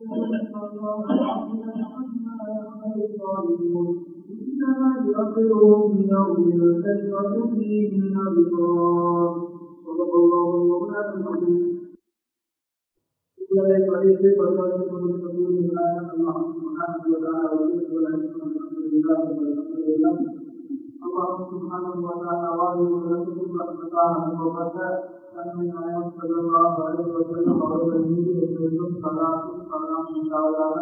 إنما يؤخرهم ليوم تشرب فيه الأبصار صدق الله المولى العظيم إلى قريب والله رسول الله الله سبحانه وتعالى وكيف ولا الحمد لله والحمد لله الله سبحانه وتعالى واجب ولكم رحمتاه وبركاته தன்மை நாயம் செல்லலாம் வரைவர்கள் அவர்கள் மீது எப்பொழுதும் சலாத்தும் சலாம் உண்டாவதாக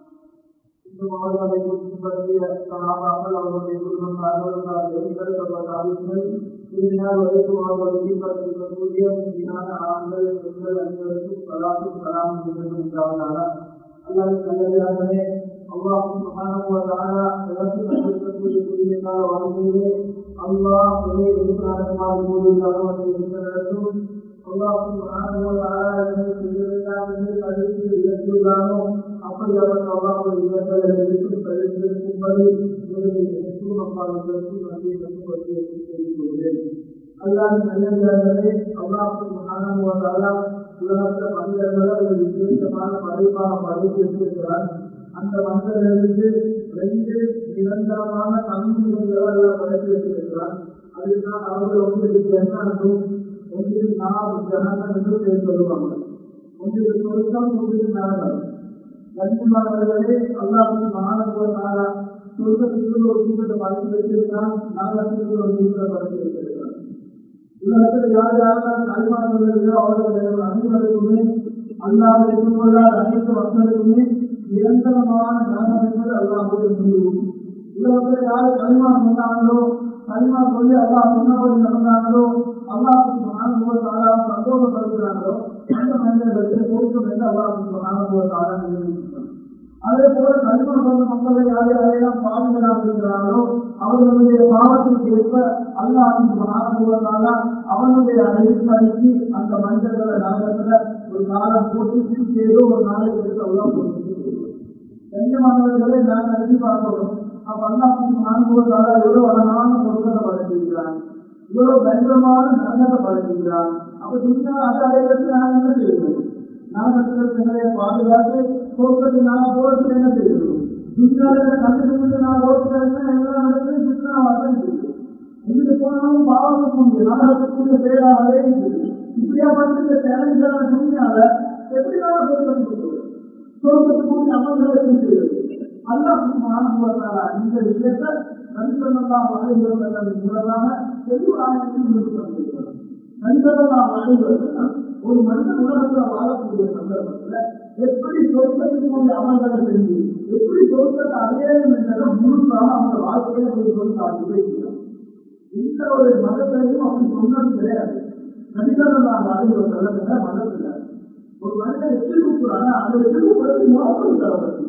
இந்த மாதங்களை குறித்து பற்றிய சலாமாக்கள் அவர்களுடைய குடும்பத்தார்கள் தேர்ந்தெடுக்கப்பட்டார்கள் இறுதியால் வரைக்கும் அவர்களை பின்பற்றக்கூடிய மீதான ஆண்கள் பெண்கள் அனைவருக்கும் சலாத்தும் சலாம் உண்டாவதாக அல்லாஹ் நல்லதாகவே அல்லாஹ் சுபஹானஹு எனக்கு கற்றுக்கூடிய குறுகிய கால வாழ்க்கையிலே அல்லாஹ் எதை எதிர்பார்க்குமாறு கூறியுள்ளாரோ அதை எடுத்து அல்லாஹ் சுபஹானஹு எனக்கு செய்யவேண்டாம் என்று கருத்து இழந்துள்ளாரோ அப்படி அவர் அல்லாஹ் இல்லங்களை எடுத்து தடுத்திருக்கும்படி இவர்களை எனக்கும் அப்பாவுக்கும் நன்றி கட்டுப்படுத்தி செய்து கொள்கிறேன் அல்லாஹ் நல்லதாகவே அல்லாஹ் சுபஹானஹு உலகத்தில் மனிதர்களை ஒரு விசேஷமான படைப்பாக படைத்து இருக்கிறார் அந்த மனிதர்களுக்கு ரெண்டு நிரந்தரமான தன்மைகளை படைத்து வைத்திருக்கிறார் அதுதான் அவர்கள் ஒன்றுக்கு ஜன்னனும் ஒன்றுக்கு நாம் ஜனனம் என்று பேர் சொல்லுவாங்க ஒன்றுக்கு சொருக்கம் ஒன்றுக்கு நரகம் கண்ணியமானவர்களே அல்லாஹுக்கு மகானத்துவத்தாரா சொர்க்கத்துக்கு ஒரு கூட்டத்தை படைத்து வைத்திருக்கிறான் நரகத்துக்கு ஒரு கூட்டத்தை படைத்து வைத்திருக்கிறான் உலகத்தில் யார் யாரெல்லாம் கல்மானவர்களோ அவர்கள் அனைவருக்குமே அல்லாஹ் ஏற்றுக்கொள்ளாத அனைத்து மக்களுக்குமே நிரந்தரமான ஞானம் என்பது அல்லாஹுடைய முடிவு உலகத்தில் யார் கல்மா சொன்னாங்களோ கல்மா சொல்லி அல்லாஹ் சொன்னபடி நடந்தாங்களோ அல்லாஹுக்கு மகானுபவத்தாரா சந்தோஷப்படுகிறாங்களோ அந்த மனிதர்களுக்கு பொருத்தம் என்று அல்லாஹுக்கு மகானுபவத்தாரா நிர்ணயிக்கிறார் அதே போல கல்மா சொன்ன மக்களை யார் யாரையெல்லாம் பாவிகளாக இருக்கிறார்களோ அவர்களுடைய பாவத்திற்கு ஏற்ப அல்லாஹுக்கு மகானுபவத்தாரா அவனுடைய அடிப்படைக்கு அந்த மனிதர்களை நரகத்துல ஒரு காலம் போட்டு ஏதோ ஒரு நாளைக்கு எடுத்து அல்லாஹ் போட்டு கண்ணியமானவர்களை நான் அறிந்து பார்க்கிறோம் அப்ப அல்லாஹுக்கு மகானுபவத்தாரா எவ்வளவு அழகான பொருட்களை படைத்திருக்கிறான் இவ்வளவு பயங்கரமான நரகத்தை படைத்திருக்கிறான் அப்ப துணியா அதை அடைவதற்கு நான் என்ன செய்யணும் நரகத்திற்கு பாதுகாத்து சோக்கத்துக்கு நான் போறதுக்கு என்ன செய்யணும் துணியாவில கண்டுபிடிச்சு நான் ரோட்டில் எல்லாம் நடக்குது சுற்றுலா வசதி எங்கிட்டு போனாலும் பாவக்கூடிய நரகத்துக்குரிய செயலாகவே இருக்குது இப்படியாப்பட்ட சேலஞ்சான துணியால எப்படி நான் சோக்கத்துக்கு சோக்கத்துக்குரிய அமல்களை செய்வது அல்லாஹ் சுப்ஹானஹு இந்த விஷயத்தை நபிசல்லாஹு அலைஹி வஸல்லம் மூலமாக தெளிவாக நிரூபித்திருக்கிறார் நபிசல்லாஹு அலைஹி வஸல்லம் ஒரு மனிதன் உலகத்தில் வாழக்கூடிய சந்தர்ப்பத்தில் எப்படி சொர்க்கத்துக்குரிய அமல்களை செஞ்சு எப்படி சொர்க்கத்தை அடையணும் என்றதை முழுசாக அவங்க வாழ்க்கையில ஒரு சொல்லி காட்டி வைக்கிறார் எந்த ஒரு மதத்திலையும் அப்படி சொன்னது கிடையாது நபிசல்லாஹு அலைஹி வஸல்லம் மதத்தில் ஒரு மனிதன் எச்சில் கூப்பிடுறாங்க அந்த எச்சில் கூப்பிடுறது மோசம் தரப்பட்டு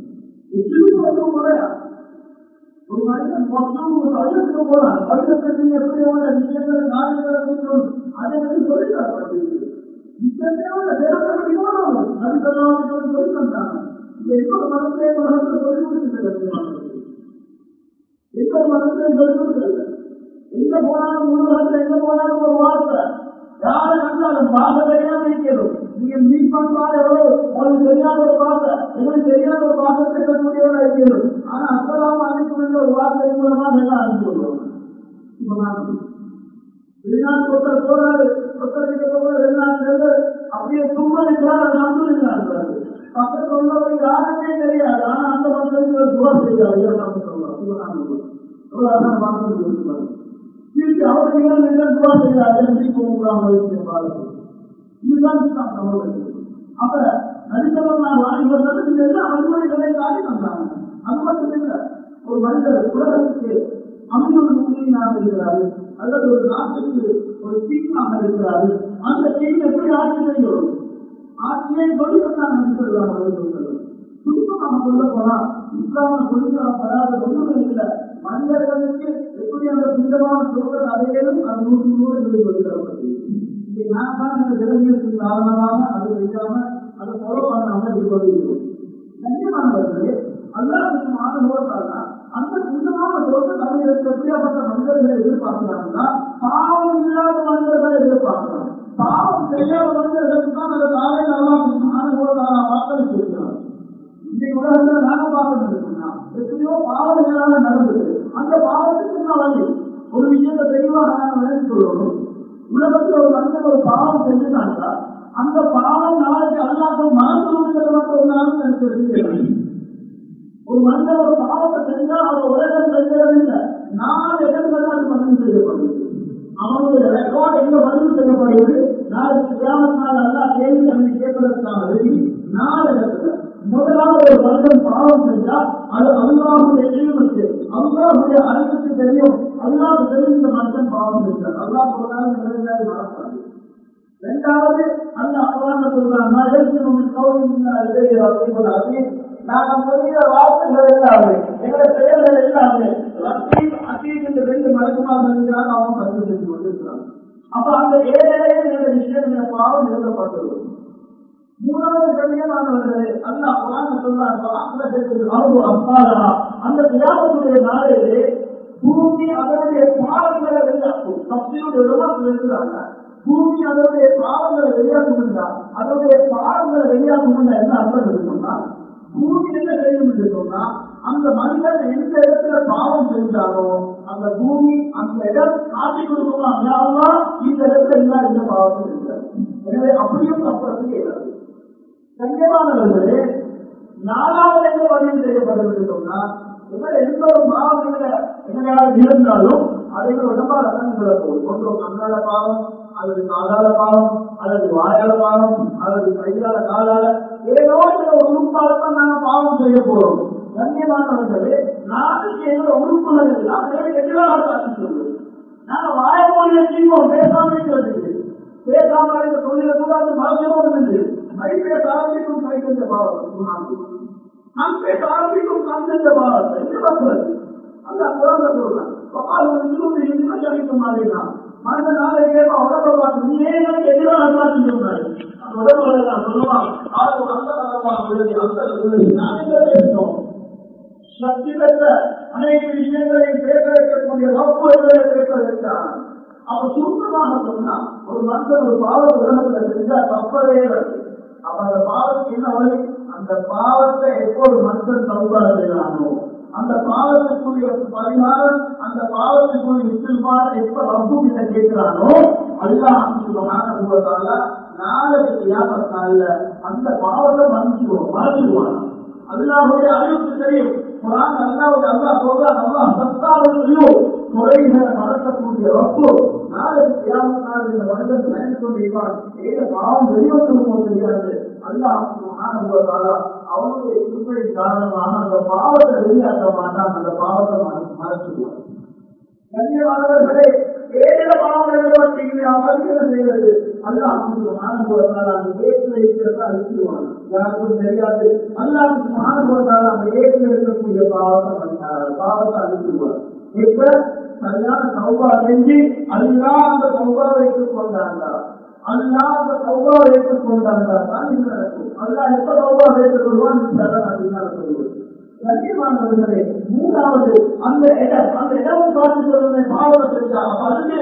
எச்சிலுக்கு முறையா ஒரு மனிதன் மொத்தம் ஒரு வருடத்துக்கு போறான் வருடத்துக்கு எப்படி உள்ள விஷயங்களை காரியங்களை செய்யணும் அதை வந்து சொல்லி தரப்பட்டிருக்கு விஷயத்தையோட வேற முடியும் அது சொல்லாமல் சொல்லி தந்தாங்க இது எந்த மனத்திலே மனத்தை சொல்லி கொடுத்துருக்கிறது எந்த மனத்திலே சொல்லி கொடுத்துருக்க எங்க போனாலும் உலகத்தில் எங்க போனாலும் ஒரு வார்த்தை யாரை கண்டாலும் பாசத்தையா நினைக்கிறோம் நீங்க மீட் பண்றாரோ உங்களுக்கு தெரியாத ஒரு வார்த்தை உங்களுக்கு தெரியாத ஒரு வார்த்தை சொல்லக்கூடியவரா இருக்கிறோம் ஆனா அப்பெல்லாம் அனுப்பி ஒரு வார்த்தை மூலமா எல்லாம் அனுப்பி விடுவோம் வெளிநாட்டு ஒருத்தர் போறாரு ஒருத்தர் கிட்ட போறாரு வெளிநாட்டுல அப்படியே தும்மல் என்றால் நம்புகிறார் பக்கத்தில் உள்ளவரை யாருமே தெரியாது ஆனா அந்த மக்களுக்கு ஒரு துவா செய்யாது திருப்பி அவர்கள் என்ன துவா செய்கிறார்கள் என்று போகிறாங்க இதுதான் அப்ப நடித்தவர்கள் வாங்கிவர்கள் இந்த எல்லா வன்முறைகளை காட்டி வந்தாங்க அது மட்டும் இல்ல ஒரு மனிதர் உலகத்துக்கு அமீர் முக்கியமாக இருக்கிறாரு அல்லது ஒரு நாட்டுக்கு ஒரு கிங்காக இருக்கிறாரு அந்த கிங் எப்படி ஆட்சி செய்யும் ஆட்சியை சொல்லித்தான் நடித்திருக்கிறார்கள் சுருக்கமாக சொல்ல போனா இஸ்லாம சொல்லித்தரப்படாத ஒன்றுமே இல்லை மனிதர்களுக்கு எப்படி அந்த புனிதமான சொல்வது அதையிலும் அது நூற்றி நூறு சொல்லி சொல்லித்தரப்பட்டது இதை நான் தான் இந்த விலகியத்தின் காரணமாக அதை செய்யாம அதை ஃபாலோ பண்ணாம இருப்பதுகிறோம் கண்ணியமானவர்களே அல்லாஹுக்கு மாணவர்களாக அந்த புனிதமான சொல்ல தமிழருக்கு எப்படியாப்பட்ட மனிதர்களை எதிர்பார்க்கிறாங்கன்னா பாவம் இல்லாத மனிதர்களை எதிர்பார்க்கிறாங்க பாவம் செய்யாத மனிதர்களுக்கு தான் அந்த தாயை அல்லாஹுக்கு மாணவர்களாக வாக்களித்திருக்கிறார் பாவங்களால நடந்தது அந்த பாவத்துக்கு நான் வழி ஒரு விஷயத்தை தெளிவாக நான் நினைச்சு சொல்லணும் உலகத்துல ஒரு மனிதன் ஒரு பாவம் செஞ்சுட்டாங்க அந்த பாவம் நாளைக்கு அல்லாத மனசு மட்டும் ஒரு நாள் நினைச்சிருக்கேன் ஒரு மனிதன் ஒரு பாவத்தை செஞ்சா அவர் உலகம் செஞ்சது இல்லை நாலு இடங்கள் அது பதிவு செய்யப்படுது அவனுடைய ரெக்கார்ட் எங்க பதிவு செய்யப்படுவது நாளைக்கு கிராமத்தினால் அல்லா கேள்வி கல்வி கேட்பதற்கான வெளி நாலு இடத்துல முதலாவது ஒரு மனிதன் பாவம் செஞ்சா அது அல்லாவுடைய இழிவுக்கு அல்லாவுடைய அறிவுக்கு தெரியும் அல்லாஹ் தெரியும் இந்த மனிதன் பாவம் செஞ்சார் அல்லாஹ் சொன்னாலும் நிறைவேறாது மறப்பாது இரண்டாவது அந்த அல்லாஹ் சொல்றான் நான் ஏற்கனவே கௌரி நாங்க புதிய வார்த்தைகள் எல்லாமே எங்களை செயல்கள் எல்லாமே ரத்தீப் அசீப் என்று ரெண்டு மறைக்குமாக இருக்கிறாங்க அவங்க பதிவு செஞ்சு கொண்டிருக்கிறாங்க அப்ப அந்த ஏழையே இந்த விஷயங்களை பாவம் எழுதப்பட்டது மூணாவது கண்ணியமானவர்களே அல்ல குரான் சொல்றாங்க அப்பாரா அந்த கிராமத்துடைய நாளையிலே பூமி அதனுடைய பாவங்களை வெளியாக்கும் சப்தியுடைய விதத்தில் இருக்கிறாங்க பூமி அதனுடைய பாவங்களை வெளியாக்கும் அதனுடைய பாவங்களை வெளியாக்கும் என்ன அர்த்தம் இருக்குன்னா பூமி என்ன செய்யும் என்று சொன்னா அந்த மனிதன் எந்த இடத்துல பாவம் செஞ்சாலோ அந்த பூமி அந்த இடம் காட்டி கொடுக்குமா இந்த இடத்துல இல்ல இந்த பாவத்தை செஞ்சார் எனவே அப்படியும் தப்புறது இயலாது கண்ணியமானவர்களே நாலாவது எங்க பதிவு செய்யப்படும் சொன்னா இவர் எந்த ஒரு பாவம் எங்களால் இருந்தாலும் அதை உடம்பால் அதான் சொல்லப்போகுது ஒன்று கண்ணால பாவம் அல்லது காலால பாவம் அல்லது வாயால பாவம் அல்லது கையால காலால ஏதோ சில உறுப்பால தான் நாங்க பாவம் செய்ய போறோம் கண்ணியமானவர்களே நாளைக்கு எங்களோட உறுப்புகள் எல்லாம் எங்களுக்கு எதிராக காட்சி சொல்லுது நாங்க வாய மொழியை செய்வோம் பேசாம இருக்கிறதுக்கு பேசாம இருக்க தொழில கூட அது மறைச்சோம் என்று கை பேச ஆரம்பிக்கும் கை செஞ்ச பாவம் நான் பேச ஆரம்பிக்கும் கண் செஞ்ச பாவம் என்ன பண்றது அந்த குழந்தை சொல்றேன் இன்னும் மாதிரினா மனித நாளை கேட்பா உடம்பு நீ ஏன் எனக்கு எதிராக காட்சி சொன்னாய் அந்த உடம்புகளை நான் சொல்லுவான் ஆறு அந்த விழுதி அந்த விழுதி நான் என்ன பேசணும் சக்தி பெற்ற அனைத்து விஷயங்களையும் பேச வைக்கக்கூடிய வகுப்புகளை பேச வைத்தான் அவன் சுருக்கமாக சொன்னா ஒரு மனிதன் ஒரு பாவ உலகத்துல செஞ்சா தப்பவே வருது அப்ப அந்த பாவத்துக்கு என்ன வழி அந்த பாவத்தை எப்போ ஒரு மனிதன் சௌகா செய்யலாமோ அந்த பாவத்துக்குரிய பரிகாரம் அந்த பாவத்துக்குரிய இஸ்தில்பான எப்ப ரப்பு கிட்ட கேட்கிறானோ அல்லாஹ் சுபஹானஹு நாளைக்கு கியாமத் நாள்ல அந்த பாவத்தை மன்னிச்சுடுவோம் மறந்துடுவான் அல்லாஹுடைய அறிவுக்கு தெரியும் குரான் அல்லாவுடைய அல்லாஹ் சொல்றான் அல்லாஹ் சத்தாவுடையோ குறைகளை மறக்கக்கூடிய ரப்பு நாளைக்கு கியாமத் நாள் இந்த மனிதன் நினைத்து கொண்டிருப்பான் ஏத பாவம் வெளிவந்து தெரியாது அல்லாஹ் சுபஹானஹு அவனுடைய திருப்பதின் காரணமாக அந்த பாவத்தை வெளியாக்க மாட்டான் அந்த பாவத்தை மறைச்சிடுவான் கண்ணியமானவர்களே ஏழு பாவங்களை அமர்ந்து செய்வது அல்லாஹ் மாணவர்களால் அந்த ஏற்று வைக்கிறத அழிச்சிடுவான் யாருக்கும் தெரியாது அல்லாஹ் மாணவர்களால் அந்த ஏற்று இருக்கக்கூடிய பாவத்தை பாவத்தை அழிச்சிடுவான் இப்ப சரியான சௌபா செஞ்சு அல்லா அந்த சௌபா வைத்துக் கொண்டாங்க அல்லா அந்த சௌபா வைத்துக் கொண்டாங்க தான் இது நடக்கும் அல்லா எப்ப சௌபா வைத்துக் கொள்வான் அப்படின்னு சொல்லுவது கண்ணியமானவர்களே மூன்றாவது அந்த இடம் அந்த இடம் பார்த்து சொல்லுங்க பாவம் செஞ்சா அதுவே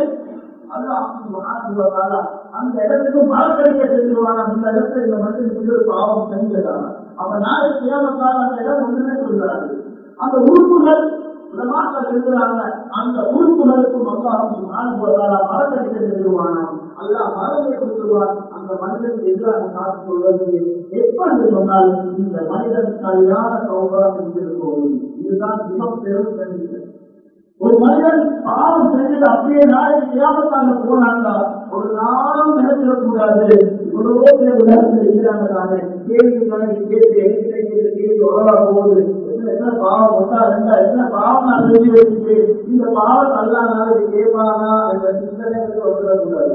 அந்த இடத்துக்கு மரக்கடிக்க செல்லுவாங்க அந்த இடத்துல இந்த மனிதனுக்கு ஒரு பாவம் செஞ்சதாங்க அப்ப நாளைக்கு சேமத்தால் அந்த இடம் ஒன்றுமே சொல்றாரு அந்த உறுப்புகள் உலமாக்கள் இருக்கிறாங்க அந்த உறுப்புகளுக்கும் அல்லாஹும் ஆணுவதால மரக்கடிக்க செல்லுவானாம் அல்லாஹ் மரத்தை கொடுத்துருவான் அந்த மனிதனுக்கு எதிராக காத்து சொல்வது எப்ப என்று சொன்னால் இந்த மனிதன் சரியான சௌகரம் செஞ்சிருக்கும் இதுதான் மிக பெரும் கண்டிப்பாக ஒரு மனிதன் பாவம் செஞ்சுட்டு அப்படியே நாளைக்கு கியாமத்தாங்க போனாங்க ஒரு நாளும் நினைச்சிடக்கூடாது இவ்வளவோ பேர் உலகத்தில் இருக்கிறாங்க தானே கேள்வி கணக்கு கேட்டு எனக்கு கேள்வி வரவா போகுது என்ன பாவம் ஒன்றா ரெண்டா என்ன பாவம் நான் எழுதி வச்சுட்டு இந்த பாவம் அல்லா நாளைக்கு கேட்பானா என்ற சிந்தனைகளுக்கு வந்துடக்கூடாது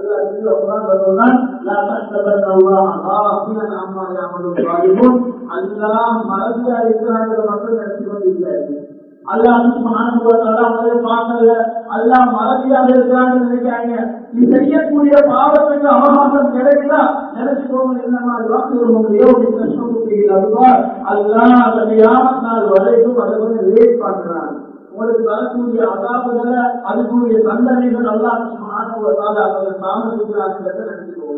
அல்லாஹ் மறந்து அழைக்கிறாங்க மட்டும் நினைச்சு கொண்டிருக்கிறார்கள் அல்லாஹ் அவங்களே பார்க்கல அல்லாஹ் மறதியாக இருக்கிறான்னு நினைக்கிறாங்க நீ செய்யக்கூடிய பாவத்துக்கு அவகாசம் கிடைக்கல நினைச்சுக்கோங்க என்னமா வாக்குறுதியோ அதுதான் அல்லாஹ் அந்த நாள் வரைக்கும் அதை வந்து லேட் பண்றாங்க உங்களுக்கு வரக்கூடிய அதாபுகளை அதுக்குரிய தண்டனைகள் அல்லாஹ் மாணவர்களால் அவர்கள் தாமதிக்கிறாங்க நினைச்சுக்கோங்க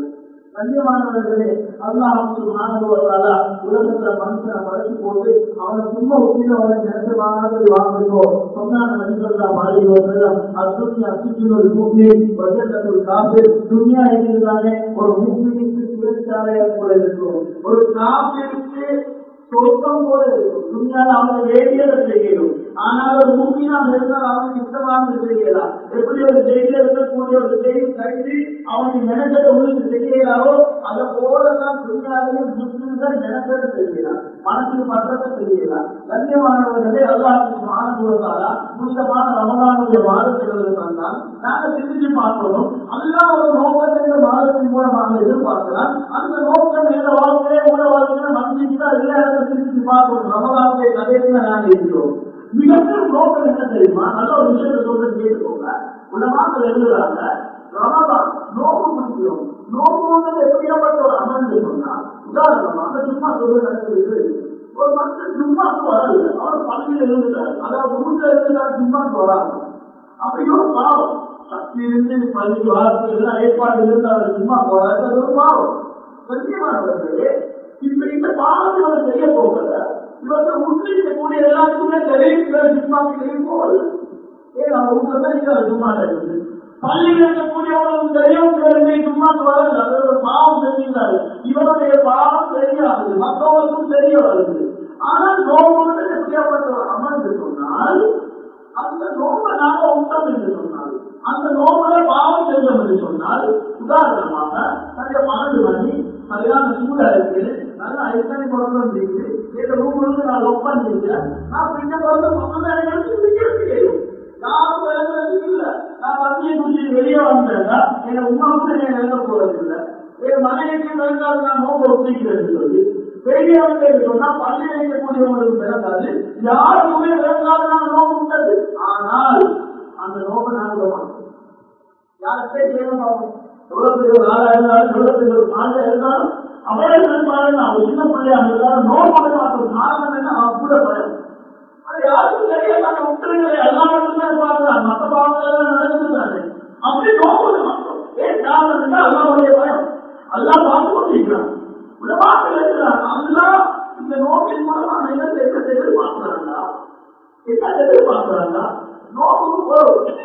கண்ணியமானவர்களே அல்லாஹ் சுப்ஹானஹு உலகத்துல மனுஷனை படைச்சு போட்டு அவனை சும்மா உத்தியில அவனை நினைச்ச மாதிரி வாங்குறதோ சொன்னாங்க நபிசல்லா மாறி வசலம் அசுத்தி அசுத்தின் ஒரு பூமி வசத்தல் காப்பு துணியா இருக்கிறானே ஒரு மூமிக்கு சிறைச்சாலையா போல இருக்கும் ஒரு காப்பிற்கு சொர்க்கம் போல இருக்கும் துணியால் அவனை வேண்டியதை செய்யணும் ஆனால் ஒரு மூமியாக இருந்தால் அவனுக்கு இஷ்டமாக செய்யலாம் எப்படி ஒரு செய்தியில் இருக்கக்கூடிய ஒரு செய்தி கருதி அவனுக்கு நினைச்சதை உங்களுக்கு செய்யலாரோ அதை போலதான் துணியாலையும் முஸ்லிம்கள் நினைச்சதை செய்யலாம் மனசுக்கு பற்றத்தை செய்யலாம் கண்ணியமானவர்களே அல்லாஹுக்கு மாணவர்களாலா புனிதமான ரமலானுடைய மாதத்தில் வந்தால் நாங்கள் சிந்திச்சு பார்க்கணும் அல்லா ஒரு நோக்கத்தை இந்த மாதத்தின் மூலமாக எதிர்பார்க்கலாம் அந்த நோக்கம் எந்த வாழ்க்கையே உள்ள வாழ்க்கையில மன்னிச்சுட்டா எல்லா இடத்துல சிந்திச்சு பார்க்கணும் ரமலானுடைய கதையில நாங்கள் இருக்கிறோம் மிகப்பெரும் நோக்கம் என்ன தெரியுமா நல்ல ஒரு விஷயத்தை சொல்றது கேட்டுக்கோங்க உலகமாக எழுதுறாங்க ரமதான் நோக்கு பிடிக்கிறோம் நோக்குங்கிறது எப்படியாப்பட்ட ஒரு அமர்ந்து சொன்னா உதாரணமாக சும்மா சொல்ல நடக்குது ஒரு மனுஷன் சும்மாக்கு வராது அவர் பள்ளியில் எழுதுறாரு அதாவது ஊர்ல எழுதுறாரு சும்மாக்கு வராது அப்படியோ பாவம் சக்தி இருந்து பள்ளிக்கு வாரத்துக்கு ஏற்பாடு இருந்து அவர் சும்மா போறாரு அது ஒரு பாவம் சத்தியமானவர்களே இப்ப இந்த பாவத்தை அவர் செய்ய போகல இவர்கள் உண்மைக்கக்கூடிய எல்லாத்துக்குமே தெரியும் சும்மாக்கு தெரியும் போகல ஏன் அவர் உங்களை தான் சும்மா இருக்குது பள்ளியில் இருக்கக்கூடியவர்களும் தெரியும் இவருடைய சும்மா வரல அது ஒரு பாவம் தெரிகிறாரு இவருடைய பாவம் தெரியாது மற்றவர்களுக்கும் தெரிய வருது ஆனால் நோம்பு எப்படியாப்பட்ட அமர்ந்து சொன்னால் அந்த நோம்பை நாம உண்டோம் என்று சொன்னால் அந்த நோம்புல பாவம் செஞ்சோம் என்று சொன்னால் உதாரணமாக நிறைய பன்னெண்டு மணி சரியான சூடா இருக்கு நல்ல ஐசனி குழந்தை இருக்கு எங்க ரூம் நான் ஒப்பன் செய்கிறேன் நான் பின்ன குழந்தை பன்னெண்டு நினைச்சு யாரும் விளங்குறது இல்ல நான் பத்தியை குடிச்சு வெளியே வந்தேன்னா என் உமா கூட என்ன விளங்க போறது இல்ல என் மனைவிக்கு விளங்காது நான் நோக்க ஒப்பிக்கிறது சொல்லி வெளியே வந்து சொன்னா பள்ளி வைக்கக்கூடியவங்களுக்கு விளங்காது யாருக்குமே விளங்காது நான் நோக்கம் உண்டது ஆனால் அந்த நோக்கம் நான் விட மாட்டோம் யாருக்கே செய்ய பார்ப்போம் எவ்வளவு பெரிய ஒரு ஆளா இருந்தாலும் எவ்வளவு பெரிய ஒரு ஆளா இருந்தாலும் அவரே நினைப்பாரு அவன் சின்ன பிள்ளையா இருந்தாலும் நோக்கம் மாட்டோம் காரணம் என்ன அவன் கூட பயம் யாருக்கும் தெரியல நாங்க விட்டுருங்க எல்லாம் மட்டும்தான் பார்க்கலாம் மற்ற பாவங்கள் நடந்துதானே அப்படி நோக்க மாட்டோம் ஏன் காரணம் அல்லாவுடைய பயம் அல்லா பார்த்து கொண்டிருக்கிறான் உலகத்தில் இருக்கிறான் அல்லா இந்த நோக்கின் மூலமா என்னத்தை என்ன எதிர்பார்க்கிறாங்களா என்ன எதிர்பார்க்கிறாங்களா நோக்கு போறோம்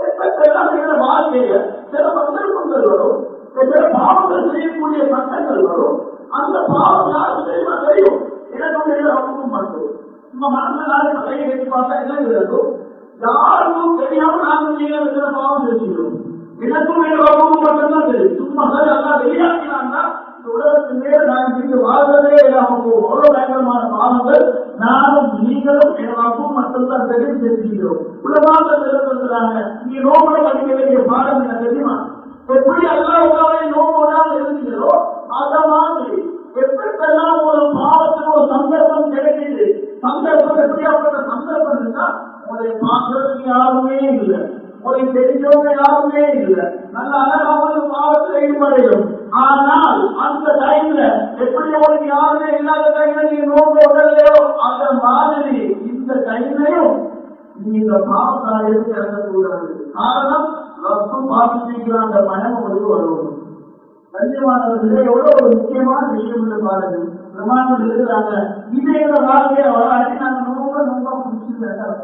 வாழ்க்கைய சில சந்தர்ப்பங்கள் வரும் சில பாவங்கள் செய்யக்கூடிய சட்டங்கள் வரும் அந்த பாவம் யாருக்கு தெரியுமா தெரியும் எனக்கு அவனுக்கும் மட்டும் நம்ம மனசுல நாளைக்கு கையை கட்டி பார்த்தா என்ன இருக்கும் யாருக்கும் தெரியாம நாங்கள் நீங்க இருக்கிற பாவம் செஞ்சுக்கிறோம் எனக்கும் எங்க பாவமும் மட்டும்தான் தெரியும் சும்மா எல்லாம் வெளியாக்கினாங்கன்னா இந்த உலகத்தின் மேல நான் இங்கு வாழ்வதே இல்லாம போகும் அவ்வளவு பயங்கரமான பாவங்கள் நானும் நீங்களும் எனக்கும் மட்டும்தான் தெரியும் தெரிஞ்சுக்கிறோம் உலகமாக சொல்றாங்க நீ நோம்புல படிக்க வேண்டிய பாடம் என்ன தெரியுமா எப்படி எல்லாம் உலகை நோம்போடாமல் இருந்தீங்களோ அத மாதிரி எப்படிப்பெல்லாம் ஒரு பாவத்துக்கு ஒரு சந்தர்ப்பம் கிடைக்குது சந்தர்ப்பம் எப்படியாப்பட்ட சந்தர்ப்பம் இருந்தா உங்களை பார்க்கறதுக்கு யாருமே இல்லை உங்களை தெரிஞ்சவங்க யாருமே இல்லை நல்ல அழகான பாவத்தில் ஈடுபடையும் ஆனால் அந்த டைம்ல எப்படி உங்களுக்கு யாருமே இல்லாத டைம்ல நீங்க நோக்க உடலையோ அந்த மாதிரி இந்த டைம்லையும் நீங்க பாவத்தாயிரம் இறங்கக்கூடாது காரணம் ரத்தம் பாதிச்சிருக்கிற அந்த பயம் உங்களுக்கு வருவது கண்ணியமானவர்களே எவ்வளவு ஒரு முக்கியமான விஷயம் என்று பாருங்க பிரமாணம் எழுதுறாங்க இதே வாழ்க்கைய வராட்டி நாங்க நோம்ப நோம்ப பிடிச்சிருந்தா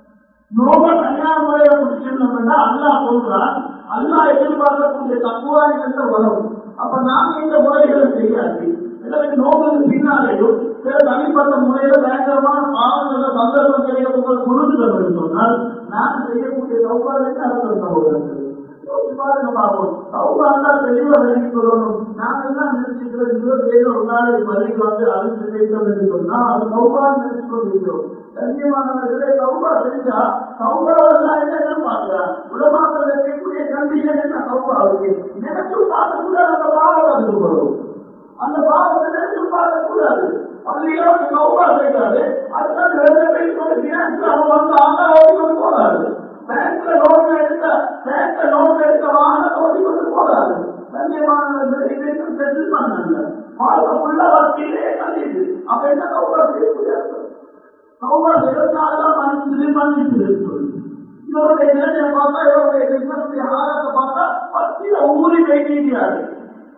நோம்ப கல்யாண முறையில பிடிச்சிருந்தோம்னா அல்லா சொல்றான் அல்லா எதிர்பார்க்கக்கூடிய தக்குவாய் என்ற வரும் அப்ப நாங்க இந்த முறைகளை செய்யாது எனக்கு நோம்புக்கு பின்னாலேயும் சில தனிப்பட்ட முறையில பயங்கரமான பாவங்கள சந்தர்ப்பங்களை உங்கள் கொடுத்துட்டு சொன்னால் நான் செய்யக்கூடிய தௌபாதை அரசு சகோதரர்கள் பாருங்க பாப்போம் அவங்க தெளிவா விலகி சொல்லணும் நாங்க எல்லாம் நினைச்சுக்கிறோம் இருபத்தி ஏழு ஒரு நாளைக்கு பள்ளிக்கு வந்து அழிஞ்சு செய்யணும் என்று சொன்னா அது சௌபான்னு நினைச்சு கொண்டிருக்கிறோம் கண்ணியமானவர்களே சௌபா செஞ்சா சௌபாவெல்லாம் என்ன எதிர்பார்க்கிறா உலமாக்கள் இருக்கக்கூடிய கண்டிஷன் என்ன சௌபாவுக்கு நினைச்சு பார்க்க கூட அந்த பாவம் அதுக்கு வரும் அந்த பாவத்தை நினைச்சு பார்க்க கூடாது பள்ளியில சௌபா செய்யாது அதுதான் ரெண்டு பேர் சொல்லி அவன் வந்து ஆங்காவது போறாரு பேங்க்ல லோன் எடுத்த பேங்க்ல லோன் எடுத்த வாகனத்தை ஓடி கொண்டு போறாரு கண்ணியமானவர்கள் இதையும் செட்டில் பண்ணாங்க வாழ்க்கை உள்ள வாழ்க்கையிலே கண்டிது அப்ப என்ன சௌபா செய்ய முடியாது சௌபா செய்யறதுனாலதான் மன்னிச்சு மன்னிச்சு இவருடைய நிலையை பார்த்தா இவருடைய பிசினஸ் ஆரத்தை பார்த்தா பத்தியில ஊறி வைக்கிறாரு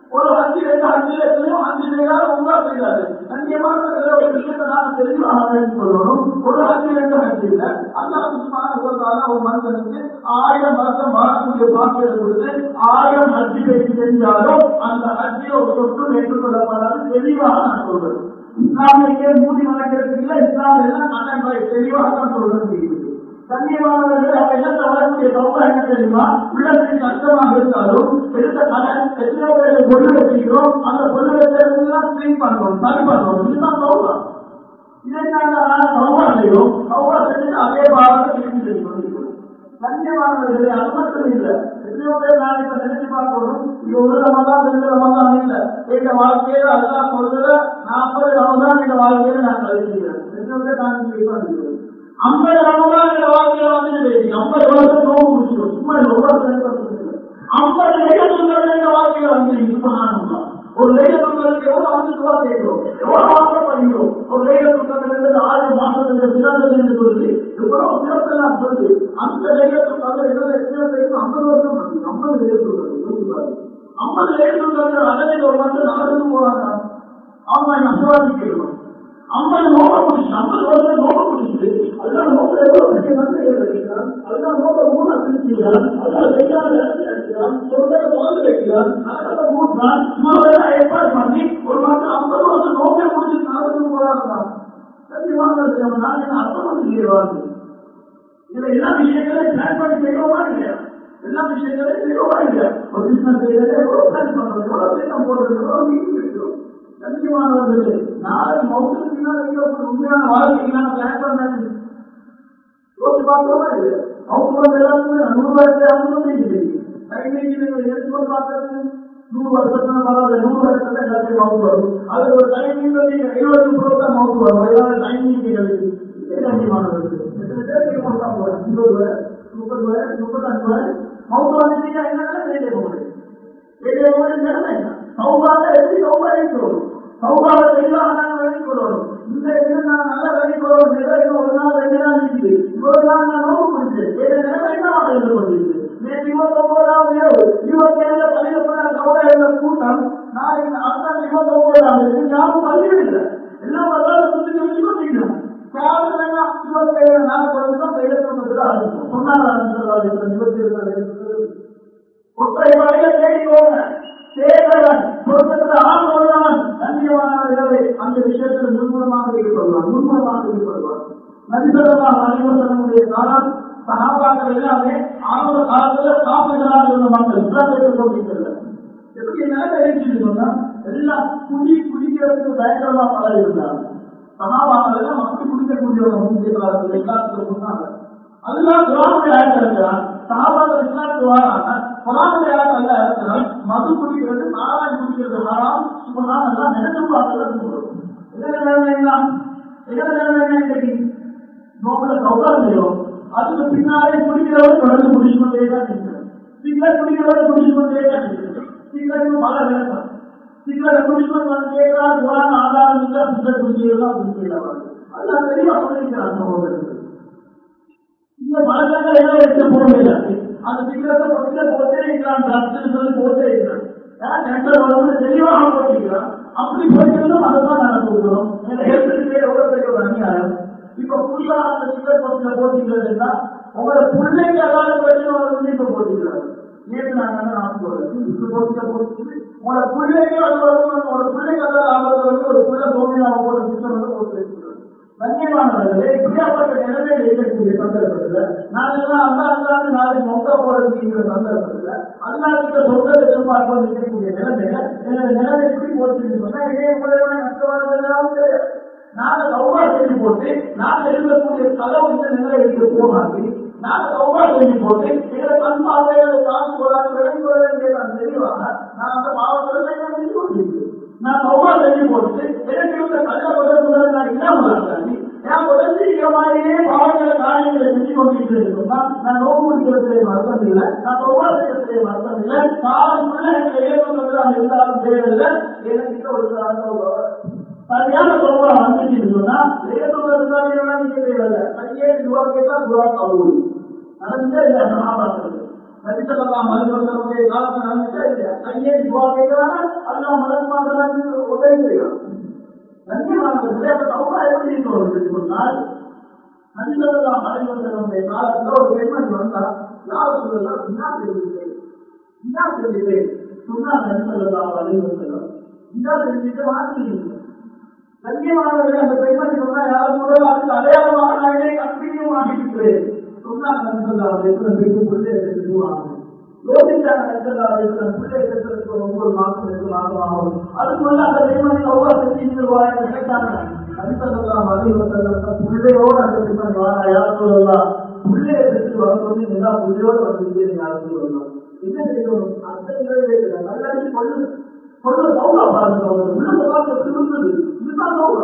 ஒரு அஞ்சு ரெண்டு அஞ்சு லட்சம் அஞ்சு செய்யாத உங்களா செய்யாது கண்ணியமான ஒரு விஷயத்தை நாம தெளிவாக வேண்டிக் கொள்ளணும் ஒரு அஞ்சு ரெண்டு அஞ்சு இல்ல அந்த ஒரு ஒரு மனிதனுக்கு ஆயிரம் வருஷம் வாழக்கூடிய பாக்கியத்தை கொடுத்து ஆயிரம் அஞ்சு பேசி செஞ்சாலும் அந்த அஞ்சு ஒரு சொத்து ஏற்றுக்கொள்ளப்படாது தெளிவாக நான் சொல்றேன் இஸ்லாமிய மூடி வணக்கிறது இல்லை இஸ்லாம் எல்லாம் கண்ணன் தெளிவாக தான் சொல்றது கண்ணியமானவர்கள் அவன் என்ன வரக்கூடிய சௌகா என்ன தெரியுமா உள்ளத்தில் கஷ்டமாக இருந்தாலும் எடுத்த கடன் எத்தனை பேரை பொருள் வச்சுக்கிறோம் அந்த பொருள் வச்சதெல்லாம் கிளீன் பண்றோம் சரி பண்றோம் இதுதான் சௌகா இதை நாங்கள் சௌகா செய்யும் சௌகா செஞ்சு அதே பாரத்தை திருப்பி செஞ்சு கொண்டிருக்கிறோம் கண்ணியமானவர்களை அது மட்டும் இல்லை எத்தனையோ பேர் நான் இப்ப நினைச்சு பார்க்கணும் இது ஒரு ரமதான் ரெண்டு ரமதான் இல்ல எங்க வாழ்க்கையில அதெல்லாம் சொல்றத நாற்பது ரமதான் எங்க வாழ்க்கையில நான் கழிச்சுக்கிறேன் எத்தனையோ பேர் நான் இருக்கிறேன் ஐம்பது ரமதான் எங்க வாழ்க்கையில வந்து ஐம்பது வருஷம் நோவு முடிச்சிடும் சும்மா எவ்வளவு ஐம்பது லட்சம் எங்க வாழ்க்கையில வந்து சுத்தமான ஒரு லேகத்துக்கு எவ்வளவு வந்து துவா செய்கிறோம் எவ்வளவு ஆசை பண்ணுகிறோம் ஒரு லேகத்துக்கு ஆறு மாசத்துக்கு சிறந்தது என்று சொல்லி எவ்வளவு சிறப்பெல்லாம் சொல்லி அந்த லேகத்துக்கு இருபது எத்தனை பேருக்கு ஐம்பது வருஷம் பண்ணி ஐம்பது லேகத்துக்கு ஐம்பது லேகத்துக்கு அதனை ஒரு வந்து நடந்து போறாங்க அவங்க நஷ்டவாதி கேட்கணும் ஐம்பது நோக்க முடிச்சு ஐம்பது வருஷம் நோக்க முடிச்சு அதனால நோக்க எவ்வளவு பெரிய நன்மை வைக்கிறான் அதனால நோக்க மூணா பிரிக்கிறான் அதனால செய்யாத அடிக்கிறான் சொல்றத வாழ்ந்து வைக்கிறான் அதனால மூட்டான் இவங்க ஏற்பாடு பண்ணி ஒரு மாதம் ஐம்பது வருஷம் நோக்க முடிச்சு நடந்து போறாங்க சத்தியமாக நம்ம நாளைக்கு அர்த்தம் வந்து செய்வாங்க இதுல எல்லா விஷயங்களையும் பிளான் பண்ணி செய்வோமா இல்லையா எல்லா விஷயங்களையும் செய்வோமா இல்லையா ஒரு பிசினஸ் செய்யறது எவ்வளவு பிளான் பண்றது எவ்வளவு திட்டம் போடுறது எவ்வளவு மீட்டிங் வைக்கிறோம் சத்தியமானவர்களே நாளை மௌசத்துக்கு உண்மையான வாழ்க்கைக்கு நான் பிளான் பண்ணேன் யோசிச்சு பார்க்கிறோமா இல்லையா மௌசம் எல்லாத்துக்குமே நூறு ரூபாய்க்கு அவங்க கைநீங்க எடுத்துக்கொண்டு பார்த்தது நூறு வருஷத்துல பரவாயில்ல நூறு வருஷத்துல எல்லாத்தையும் மவுத்து வரும் அது ஒரு டைமிங் நீங்க இருபது புரோகிராம் மவுத்து வரும் ஏதாவது டைமிங் கண்ணியமானவர்கள் எத்தனை பேருக்கு கொடுத்தா போறேன் இருபது ரூபாய் முப்பது ரூபாய் முப்பத்தஞ்சு ரூபாய் மவுத்து வந்துட்டீங்க என்ன வெளியே போக முடியும் வெளியே போக நிலைமை சௌபாக எப்படி சௌபாக சொல்லணும் சௌபாக தெளிவாக நாங்கள் வேண்டிக் கொள்ளணும் இந்த இது நான் நல்லா வேண்டிக் கொள்ளணும் நிலைமை ஒரு நாள் ரெண்டு நாள் இருக்குது ஒரு நாள் நான் நோக்கு முடிச்சேன் வேறு நிலைமை என்ன இருந்து கொண்டிருக்கு நேற்று இருபத்தி ஒன்பதாம் இரவு இருபத்தி ஏழுல பதினெட்டு கவலை கூட்டம் நாளைக்கு அடுத்த இருபத்தி ஒன்பதாம் தேதி யாரும் பதிவிடல எல்லாம் வரலாறு சுற்றி வச்சு கொண்டிருக்கிறோம் இருபத்தி ஏழு நாள் குறைஞ்சா கையெழுத்து ஆரம்பிச்சோம் சொன்னாங்க இருபத்தி ஏழு ஒற்றை வரையில தேடிக்கோங்க சேகரன் சொர்க்கத்தில் ஆண் உள்ளவன் கண்ணியமானவர்களை அந்த விஷயத்தில் முன்முறமாக ஈடுபடுவான் முன்முறமாக ஈடுபடுவான் நபிசல்லாஹ் அனைவருடைய காலம் சகாபாக்கள் எல்லாமே ஆரம்ப காலத்துல காப்பீடுகளாக இருந்த மக்கள் இஸ்லாமிய கொண்டிருக்கிறது எப்படி நிலைமை எழுச்சிருந்தோம்னா எல்லாம் குடி குடிக்கிறதுக்கு பயங்கரமா பல இருந்தாங்க சகாபாக்கள் எல்லாம் மக்கள் குடிக்கக்கூடியவங்க முக்கியத்தில் எல்லாத்துக்கும் முன்னாங்க அதுதான் குரானுடைய ஆயத்தில் இருக்கிறான் சகாபாக்கள் இஸ்லாத்துக்கு வராங்க குரானுடைய ஆயத்தில் இருக்கிறான் மது குடிக்கிறது நாராயண் குடிக்கிறது ஹராம் சுபஹான் எல்லாம் நினைச்சு பார்க்கறது என்ன நிலைமை என்ன என்ன நிலைமை என்ன இன்னைக்கு நோக்கில சௌகாரியம் அதுக்கு பின்னாலே குடிக்கிறவர் தொடர்ந்து குடிச்சு கொண்டே தான் இருக்கிறார் சிங்கர் குடிக்கிறவர் குடிச்சு கொண்டே தான் இருக்கிறார் சிங்கருக்கு பல வேலை சிங்கரை குடிச்சு வந்து கேட்கிறார் குரான் ஆதாரம் இல்லை சிங்கர் குடிக்கிறதா குடிக்கிறவர் அதெல்லாம் தெளிவாக சொல்லியிருக்கிறார் சகோதரர்கள் இந்த பழக்கங்கள் எல்லாம் எடுத்து போடவில்லை அந்த சிங்கரத்தை பக்கத்துல போட்டே இருக்கிறான் டாக்டர் சொல்லி போட்டே இருக்கிறான் டாக்டர் வந்து தெளிவாக போட்டிருக்கிறான் அப்படி போயிருந்தும் அதை தான் நாங்கள் கொடுக்குறோம் ஹெல்த்துக்கு எவ்வளவு பெரிய ஒரு அநியாயம் இப்ப புதுசா அந்த சிங்கர் பக்கத்துல போட்டிக்கிறதுன்னா உங்களோட பிள்ளைங்க எல்லாரும் பிரச்சனை வந்து இப்ப போட்டிக்கிறாரு நேற்று நாங்க நான் சொல்றேன் போட்டிக்க போட்டு உங்களோட பிள்ளைங்க அது வந்து உங்களோட பிள்ளைங்க எல்லாம் ஆபத்து வந்து ஒரு பிள்ளை தோணி நாம போட்ட சிஸ்டம் வந்து போட்டு வச்சுக்கிறோம் கண்ணியமானவர்களே இப்படியாப்பட்ட நிலைமையில் இருக்கக்கூடிய சந்தர்ப்பத்துல நாங்கெல்லாம் அந்த அந்தாண்டு நாளைக்கு மொத்த போடுறதுங்கிற சந்தர்ப்பத்துல அந்தாண்டு சொந்த எதிர்பார்ப்பு இருக்கக்கூடிய நிலைமையில என்னோட நிலைமை எப்படி போட்டு சொன்னா இதே மூலமான நஷ்டவாதம் கிடையாது நாங்க சௌபா செஞ்சு போட்டு நாங்க இருக்கக்கூடிய கதவு இந்த நிலையத்துக்கு போகாது நாங்க சௌபா செஞ்சு போட்டு எங்களை கண் பார்வைகளை காசு போடாது விலகி போட வேண்டியதான் தெளிவாக நான் அந்த பாவத்தில் செஞ்சு கொண்டிருக்கிறேன் நான் சௌபா செஞ்சு போட்டு எனக்கு இருந்த கல்ல முதல் முதல் நான் என்ன பண்ணி நான் உடனே மாதிரியே பாவங்களை காரியங்களை செஞ்சு கொண்டிருக்கிறேன் நான் நோக்கு முடிக்கிறதுலே வருத்தம் இல்லை நான் சௌபா செய்யறதுலே வருத்தம் இல்லை காலமுள்ள எனக்கு ஏற்படுவதாக இருந்தாலும் தேவையில்லை எனக்கு ஒரு சரியான சோபா வந்துச்சு சொன்னா ஏதோ இருந்தாலும் நீங்க தேவையில்லை சரியே துவா கேட்டா துவா கவுள் நடந்தே இல்லை மகாபாரதத்தில் நடித்ததெல்லாம் மருத்துவர்களுடைய காலத்தில் நடந்துச்சா இல்லையா கையே துவா கேட்கிறாங்க அதெல்லாம் மதமாதான் உதவி செய்யலாம் நன்றியாளர்களே அந்த தௌபா எப்படி இருக்கிறது சொன்னால் நடித்ததெல்லாம் மறைவர்களுடைய காலத்தில் ஒரு பெண்மணி வந்தால் யார் சொல்லலாம் என்ன தெரிவித்தேன் என்ன தெரிவித்தேன் சொன்னால் நடித்ததெல்லாம் மறைவர்களும் என்ன தெரிவித்து வாங்கினீங்க கண்ணியமானவர்களே அந்த பெண்மணி சொன்னா யாரும் முதல் அதுக்கு அடையாளமாக நான் கண்டினியூ ஆகிக்கிறேன் சொன்னாங்க நண்பர்களாக எத்தனை பேருக்கு பிள்ளை எடுத்துருவாங்க யோசிச்சாங்க நண்பர்களாக எத்தனை பிள்ளை எடுக்கிறதுக்கு ஒவ்வொரு மாசம் எடுக்கலாம் ஆகும் அதுக்குள்ள அந்த பெண்மணி ஒவ்வொரு செஞ்சிருவாங்க கேட்டாங்க நண்பர்களாக அறிவுறுத்தல் பிள்ளையோடு அந்த பெண்மணி வாரா யார் சொல்லலாம் பிள்ளையை எடுத்து வர சொல்லி எல்லா பிள்ளையோடு வந்து யார் சொல்லலாம் என்ன செய்யணும் அந்த நிறைவேற்ற நல்லடி கொள்ளு கொள்ளு சௌகா பாருங்க உள்ள பார்த்து திருந்தது இதுதான் சௌகா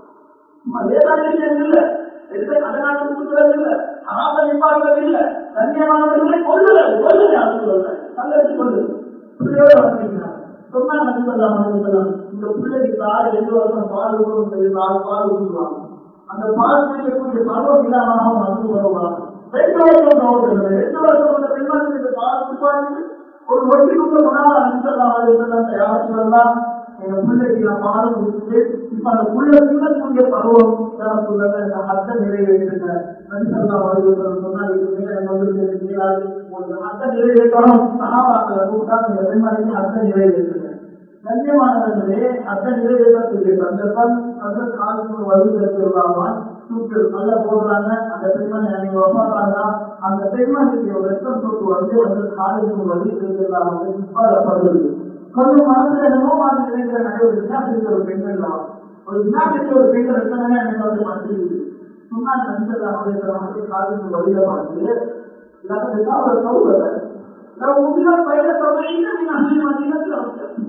ஏதாச்சும் இல்லை எந்த கடனாட்டு கொடுக்கிறது இல்லை அனாத நிப்பாடுறது இல்லை கண்ணியமானவர்களை கொள்ளுல கொள்ளுங்க சொல்லுங்க நல்லது கொள்ளு பிள்ளையோட வந்திருக்கிறாங்க சொன்னா நண்பர்களாம் இந்த பிள்ளைக்கு தாய் எந்த வருஷம் பால் ஊறும் சொல்லி நாலு பால் ஊற்றுவாங்க அந்த பால் குடிக்கக்கூடிய பருவம் இல்லாம வந்து வருவாங்க ரெண்டு வருஷம் கவர்றது ரெண்டு வருஷம் அந்த பெண்மணி இந்த பால் குடிப்பாங்க ஒரு ஒட்டிக்குள்ள முன்னாள் அனுப்பிச்சலாம் யார் சொல்லலாம் எங்க பிள்ளைக்கு நான் பாடம் கொடுத்துட்டு இப்ப அந்த புள்ள தீனக்கூடிய பருவம் யார் சொல்லல இந்த அத்தை நிறைவேற்றுங்க நடிசல்லாம் வருகிறது சொன்னா இது மேல வந்து தெரியாது உங்களுக்கு அத்தை நிறைவேற்றணும் சகாபாக்களை கூட்டா இந்த பெண்மணிக்கு அத்தை நிறைவேற்றுங்க கண்ணியமானவர்களே அத்தை நிறைவேற்றக்கூடிய சந்தர்ப்பம் அந்த காலத்துக்கு வருவதற்கு இல்லாமல் தூக்கு நல்ல போடுறாங்க அந்த பெண்மணி நீங்க வப்பாங்க அந்த பெண்மணிக்கு ஒரு ரத்தம் தூக்கு வந்து வந்து காலேஜுக்கு வந்து இருக்கிறதா வந்து படுது கொஞ்சம் மனசுல என்னமோ மாதிரி நினைக்கிற நிறைய ஒரு விஞ்ஞாபனத்தில் ஒரு பெண்கள் தான் ஒரு விஞ்ஞாபனத்தில் ஒரு பெண்கள் ரத்தனமே எனக்கு வந்து மறைஞ்சிருக்கு முன்னாள் நண்பர்கள் காலேஜுக்கு வழியில பார்த்து இல்லாத ஒரு சௌகர நான் உங்களை பயிர சொல்றீங்க நீங்க அஞ்சு மதியத்தில் அவசியம்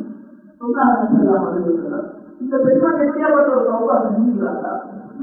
சொன்னாங்க இந்த பெண்கள் எப்படியாப்பட்ட ஒரு சௌகா செஞ்சுக்கிறாங்க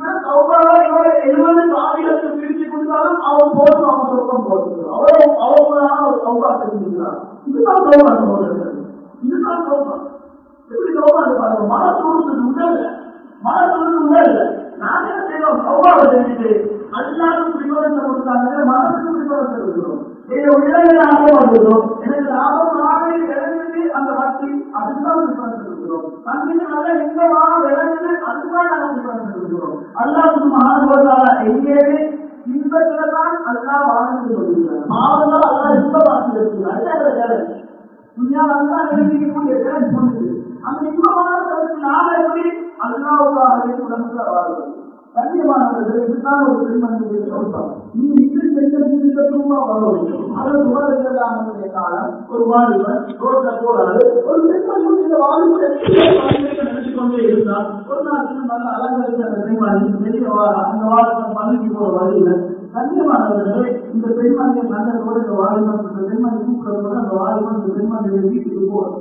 எழுபது ஆயிரத்து பிரிச்சு கொடுத்தாலும் அவன் போதும் அவன் சொர்க்கம் போதும் அவ்வளவு அவங்களான ஒரு சௌகா செஞ்சுக்கிறான் இதுதான் சௌகா சகோதரர்கள் இதுதான் சௌகா எப்படி சௌகா பாருங்க மனசூருக்கு உடல் மனசூருக்கு உடல் நான் என்ன செய்யணும் சௌகாவை செஞ்சுட்டு எல்லாரும் பிரிவரத்தை கொடுத்தாங்க மனசுக்கு பிரிவரத்தை கொடுக்கிறோம் எங்க உடலை லாபம் வந்துடும் எனக்கு லாபம் ஆகவே இழந்துட்டு அந்த வட்டி அதுதான் பிரிவரத்தை கொடுக்கிறோம் கண்ணுக்கு நல்ல இன்பமாக விளைஞ்சது அதுதான் நாங்கள் பிரிவரத்தை கொடுக்கிறோம் அல்லாவுக்கு மகானுவதால எங்கேயுமே இன்பத்துல தான் அல்லா வாழ்ந்து கொள்கிறார் பாவங்கள் அல்லா இன்பமாக்கி இருக்கிறார் துணியால் தான் எழுதிக்கக்கூடிய சேலஞ்ச் பண்ணுது அந்த இன்பமான கருத்து நாம எப்படி அல்லாவுக்காகவே உடம்புல வாழ்வது கண்ணியமானவர்கள் இதுதான் ஒரு பெண்மணியுடைய கௌசம் நீங்க இப்படி செய்யறதுக்கு சும்மா வரும் அதன் உணர்வுடைய காலம் ஒரு வாலிபன் ரோட்ல போறாரு ஒரு பெண்மணி இந்த வாலிபன் நினைச்சு கொண்டே இருந்தால் ஒரு நாள் நல்ல அலங்கரித்த அந்த பெண்மணி வெளியே வார அந்த வாலிபன் பள்ளிக்கு போற வழியில கண்ணியமானவர்களே இந்த பெண்மணியை நல்ல ரோடு வாலிபன் இந்த பெண்மணி கூப்பிடுற போது அந்த வாலிபன் இந்த பெண்மணியை வீட்டுக்கு போறோம்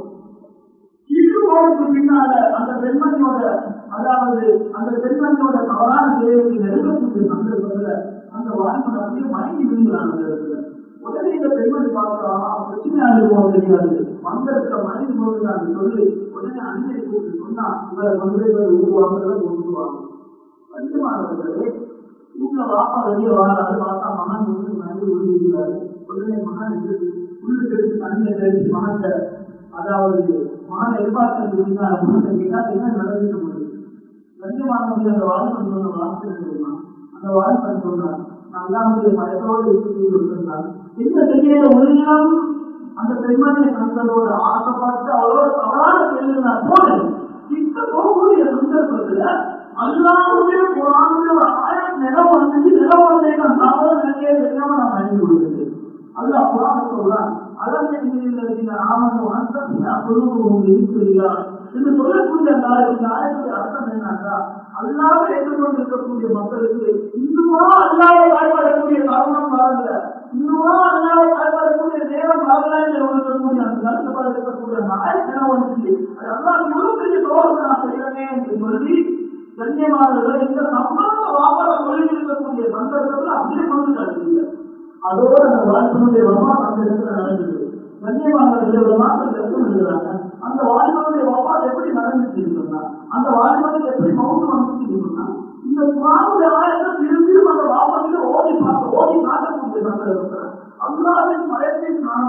வீட்டு போறதுக்கு பின்னால அந்த பெண்மணியோட அதாவது அந்த பெண்மணியோட தவறான தேவைக்கு நெருங்கக்கூடிய சந்தர்ப்பத்துல அந்த வாலிபன் அப்படியே மயங்கி விழுங்குறாங்க அந்த இடத்துல உடனே இந்த பெண்மணி பார்த்தா பிரச்சனையா இருக்கும் தெரியாது வந்திருக்க மனைவி போதுதான் சொல்லி உடனே அண்ணனை கூப்பிட்டு சொன்னா இவரை வந்து இவர் உருவாங்க கொண்டுவாங்க பஞ்சமானவர்களே வீட்டுல வாப்பா வெளியே வராது பார்த்தா மகன் வந்து மனைவி உருவாரு உடனே மகன் எடுத்து உள்ளுக்கு எடுத்து தண்ணியை கழிச்சு மகன் அதாவது மகன் எதிர்பார்க்கிறது கேட்டா என்ன நடந்துட்டு முடியும் கண்ணியமானவர்கள் அந்த வாழ்க்கை சொன்ன வார்த்தை தெரியுமா அந்த வாழ்க்கை சொன்னார் அல்லாவுடைய மயத்தோடு இருக்கிறார் என்ன செய்ய உள்ளம் அந்த பெண்மணியை கண்டதோடு ஆசைப்பட்டு அவளோட தவறான செல்லுனார் போனேன் இப்ப போகக்கூடிய சந்தர்ப்பத்துல அல்லாவுடைய குரானுடைய ஒரு ஆயிரம் நிலம் வந்து நிலம் வந்தே நான் தவறு நினைக்க தெரியாம நான் அணுகி விடுகிறது அல்லா குரான் சொல்றான் அலம் என்கிறீர்கள் ஆமனும் அந்த குழுவும் இருக்கிறீர்கள் என்று சொல்லக்கூடிய அந்த இந்த ஆயத்துடைய அர்த்தம் என்னன்னா அல்லாவை ஏற்றுக்கொண்டிருக்கக்கூடிய மக்களுக்கு இன்னுமா அல்லாவை பயன்படக்கூடிய காரணம் வரல இன்னுமா அல்லாவை பயன்படக்கூடிய நேரம் வரல என்று சொல்லக்கூடிய அந்த கருத்துப்பாடு இருக்கக்கூடிய அந்த ஆயத்தினம் வந்துச்சு அது அல்லா எவ்வளவு பெரிய தோழத்தை நான் செய்யறேன் என்று சொல்லி கண்ணியமானவர்கள் இந்த சம்பந்த வாப்பட மொழியில் இருக்கக்கூடிய சந்தர்ப்பத்தில் அப்படியே கொண்டு காட்டுவீங்க அதோட அந்த வாழ்க்கையுடைய வமா அந்த இடத்துல நடந்தது கண்ணியமானவர்கள் ஒரு மாதம் எழுதுறாங்க அந்த வாழ்க்கையுடைய வமா எப்படி நடந்துச்சு சொன்னா அந்த வாழ்க்கையை எப்படி மௌனம் வந்துச்சு சொன்னா இந்த குரானுடைய ஆயத்தை திரும்பியும் அந்த வாப்பையில ஓடி பார்க்க ஓடி காட்டக்கூடிய சந்தர்ப்பத்தில் அல்லாவின் மயத்தின் காரணம்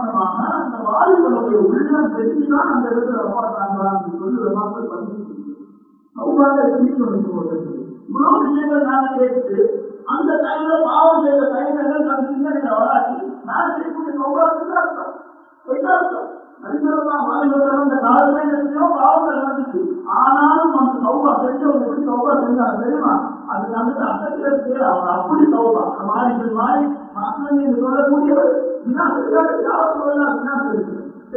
வாலிபனுடைய உள்ளம் தெரிஞ்சுதான் அந்த இடத்துல அப்பா தாங்கலாம் சொல்லி மக்கள் பதிவு அவ்வாறு திருப்பி போட்டது இவ்வளவு விஷயங்கள் நான் கேட்டு அந்த டைம்ல பாவம் செய்த டைம்ல நான் சிந்தனை வராது நான் செய்யக்கூடிய சௌபாரத்துக்கு அர்த்தம் அர்த்தம் அந்த காலத்துல எத்தனையோ பாவங்கள் நடந்துச்சு ஆனாலும் அந்த சௌபா செஞ்சவங்க எப்படி சௌபா செஞ்சாங்க தெரியுமா அது வந்து அசத்திற்கு அவர் அப்படி சௌபா மாறி மாறி மக்கள் என்று சொல்லக்கூடியவர் வினாசத்துக்காக யார் சொல்லலாம் வினாசத்துக்கு